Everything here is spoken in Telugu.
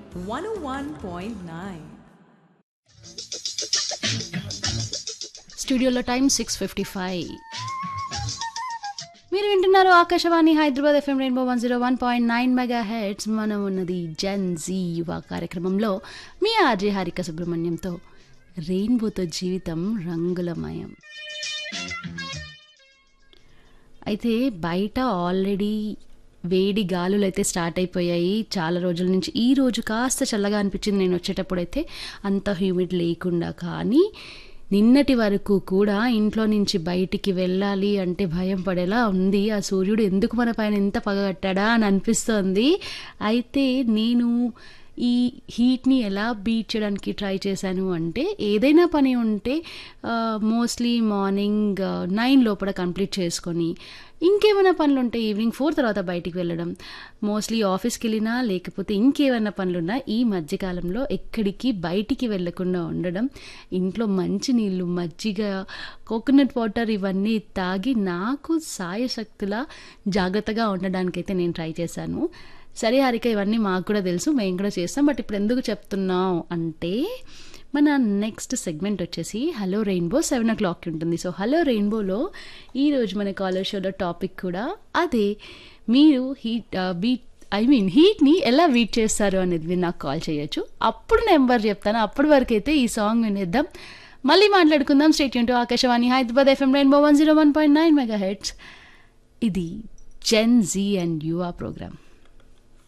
101.9. స్టూడియోలో టైం సిక్స్ ఫిఫ్టీ ఫైవ్ మీరు వింటున్నారు Akashvani Hyderabad FM rainbow one zero one point nine megahertz మనం ఉన్నది జన్ జీ యువ కార్యక్రమంలో మీ ఆర్జే హారిక సుబ్రహ్మణ్యంతో రెయిన్బోతో జీవితం రంగులమయం అయితే బయట ఆల్రెడీ వేడి గాలులు అయితే స్టార్ట్ అయిపోయాయి చాలా రోజుల నుంచి ఈ రోజు కాస్త చల్లగా అనిపించింది నేను వచ్చేటప్పుడు అయితే అంత హ్యూమిడ్ లేకుండా కానీ నిన్నటి వరకు కూడా ఇంట్లో నుంచి బయటికి వెళ్ళాలి అంటే భయం పడేలా ఉంది ఆ సూర్యుడు ఎందుకు మన పైన ఇంత పగగట్టాడా అని అనిపిస్తోంది అయితే నేను ఈ హీట్ని ఎలా బీట్ చేయడానికి ట్రై చేశాను అంటే ఏదైనా పని ఉంటే మోస్ట్లీ మార్నింగ్ నైన్ లోపల కంప్లీట్ చేసుకొని ఇంకేమైనా పనులు ఉంటే ఈవినింగ్ ఫోర్ తర్వాత బయటికి వెళ్ళడం మోస్ట్లీ ఆఫీస్కి వెళ్ళినా లేకపోతే ఇంకేమైనా పనులున్నా ఈ మధ్యకాలంలో ఎక్కడికి బయటికి వెళ్ళకుండా ఉండడం ఇంట్లో మంచి నీళ్ళు మజ్జిగ కోకోనట్ వాటర్ ఇవన్నీ తాగి నాకు సాయశక్తులా జాగ్రత్తగా ఉండడానికైతే నేను ట్రై చేశాను సరే హారిక ఇవన్నీ మాకు కూడా తెలుసు మేము కూడా చేస్తాం బట్ ఇప్పుడు ఎందుకు చెప్తున్నాం అంటే మన నెక్స్ట్ సెగ్మెంట్ వచ్చేసి హలో రెయిన్బో సెవెన్ ఓ క్లాక్కి ఉంటుంది సో హలో రెయిన్బోలో ఈరోజు మన కాలర్ షోలో టాపిక్ కూడా అదే మీరు హీట్ బీట్ ఐ మీన్ హీట్ని ఎలా బీట్ చేస్తారు అనేది మీరు నాకు కాల్ చేయొచ్చు అప్పుడు నెంబర్ చెప్తాను అప్పటి వరకు అయితే ఈ సాంగ్ వినేద్దాం మళ్ళీ మాట్లాడుకుందాం స్టేట్ యూన్ to Akashvani Hyderabad FM rainbow one zero one point nine megahertz ఇది Gen Z and Yuva programme